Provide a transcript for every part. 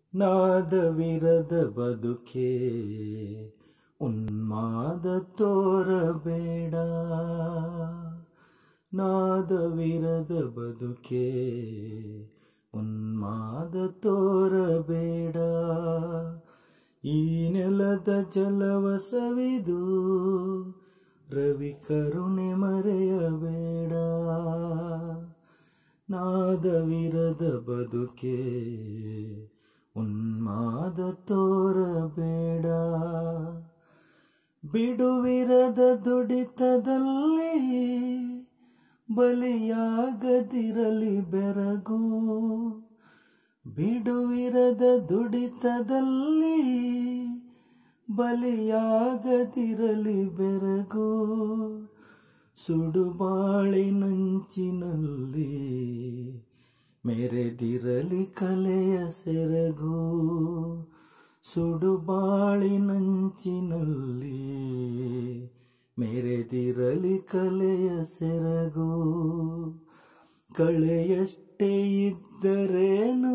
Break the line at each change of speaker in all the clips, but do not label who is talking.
ನಾದವಿರದ ಬದುಕೆ ಉನ್ಮಾದ ತೋರಬೇಡ ನಾದವಿರದ ಬದುಕೆ ಉನ್ಮಾದ ತೋರಬೇಡ ಈ ನೆಲದ ಜಲವ ಸವಿದು ರವಿ ಕರುಣೆ ಮರೆಯಬೇಡ ನಾದವಿರದ ಬದುಕೆ ಉನ್ಮಾದ ತೋರಬೇಡ ಬಿಡುವಿರದ ದುಡಿತದಲ್ಲಿ ಬಲಿಯಾಗದಿರಲಿ ಬೆರಗು ಬಿಡುವಿರದ ದುಡಿತದಲ್ಲಿ ಬಲಿಯಾಗದಿರಲಿ ಬೆರಗು ಸುಡುಬಾಳಿನಂಚಿನಲ್ಲಿ ಮೆರೆದಿರಲಿ ಕಲೆಯ ಸೆರಗು ಸುಡುಬಾಳಿನಂಚಿನಲ್ಲಿ ಮೆರೆದಿರಲಿ ಕಲೆಯ ಸೆರಗು ಕಳೆಯಷ್ಟೇ ಇದ್ದರೇನು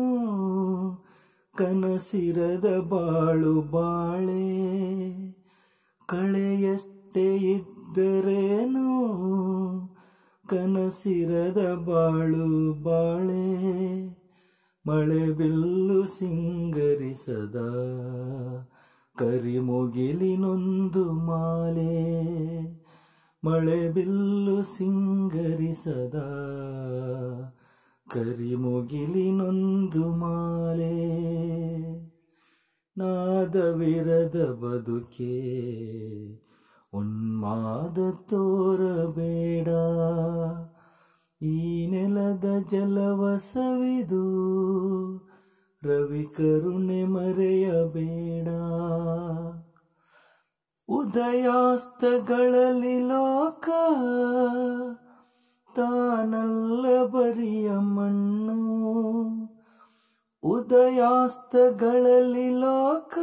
ಕನಸಿರದ ಬಾಳು ಬಾಳೆ ಕಳೆಯಷ್ಟೇ ಇದ್ದರೇನು ಕನಸಿರದ ಬಾಳು ಬಾಳೆ ಮಳೆ ಬಿಲ್ಲು ಸಿಂಗರಿಸದ ಕರಿಮುಗಿಲಿನೊಂದು ಮಾಲೆ ಮಳೆ ಬಿಲ್ಲು ಸಿಂಗರಿಸದ ಕರಿಮುಗಿಲಿನೊಂದು ಮಾಲೆ ನಾದವಿರದ ಬದುಕೆ ಉನ್ಮಾದ ತೋರಬೇಡ ಈ ನೆಲದ ಜಲವ ಸವಿದು ರವಿ ಕರುಣೆ ಮರೆಯಬೇಡ ಉದಯಾಸ್ತಗಳಲ್ಲಿ ಲೋಕ ತಾನಲ್ಲ ಬರಿಯ ಮಣ್ಣು ಉದಯಾಸ್ತಗಳಲ್ಲಿ ಲೋಕ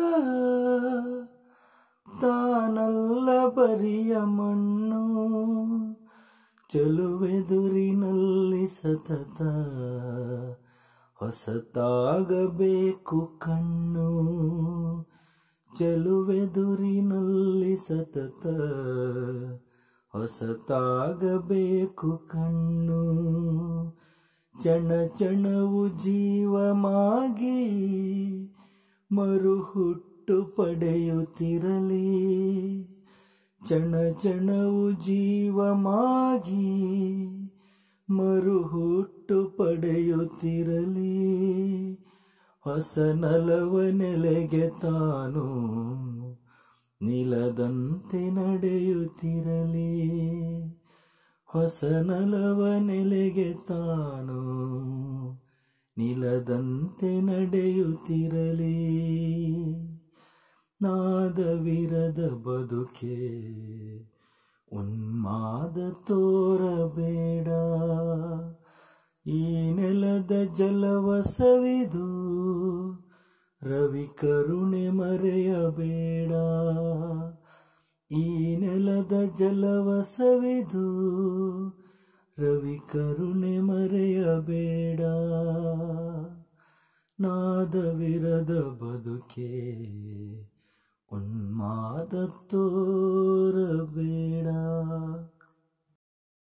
ತಾನಲ್ಲ ಬರಿಯ ಮಣ್ಣು ಚಲುವೆದುರಿನಲ್ಲಿ ಸತತ ಹೊಸತಾಗಬೇಕು ಕಣ್ಣು ಚಲುವೆದುರಿನಲ್ಲಿ ಸತತ ಹೊಸತಾಗಬೇಕು ಕಣ್ಣು ಚಣ ಚಣವು ಜೀವಮಾಗಿ ಮರುಹುಟ್ಟು ಪಡೆಯುತ್ತಿರಲಿ ಚಣ ಚಣವು ಜೀವಮಾಗಿ ಮರುಹುಟ್ಟು ಪಡೆಯುತ್ತಿರಲಿ ಹೊಸ ನಲವ ನೆಲೆಗೆ ತಾನು ನಿಲದಂತೆ ನಡೆಯುತ್ತಿರಲಿ ಹೊಸ ನಲವ ನೆಲೆಗೆ ತಾನು ನಿಲದಂತೆ ನಡೆಯುತ್ತಿರಲಿ ನಾದವಿರದ ಬದುಕೆ ಉನ್ಮಾದ ತೋರಬೇಡ ಈ ನೆಲದ ಜಲವ ಸವಿದು ರವಿ ಕರುಣೆ ಮರೆಯಬೇಡ ಈ ನೆಲದ ಜಲವ ಸವಿದು ರವಿ ಕರುಣೆ ಮರೆಯಬೇಡ ನಾದವಿರದ ಬದುಕೆ ಉನ್ಮಾದ ತೋರಬೇಡ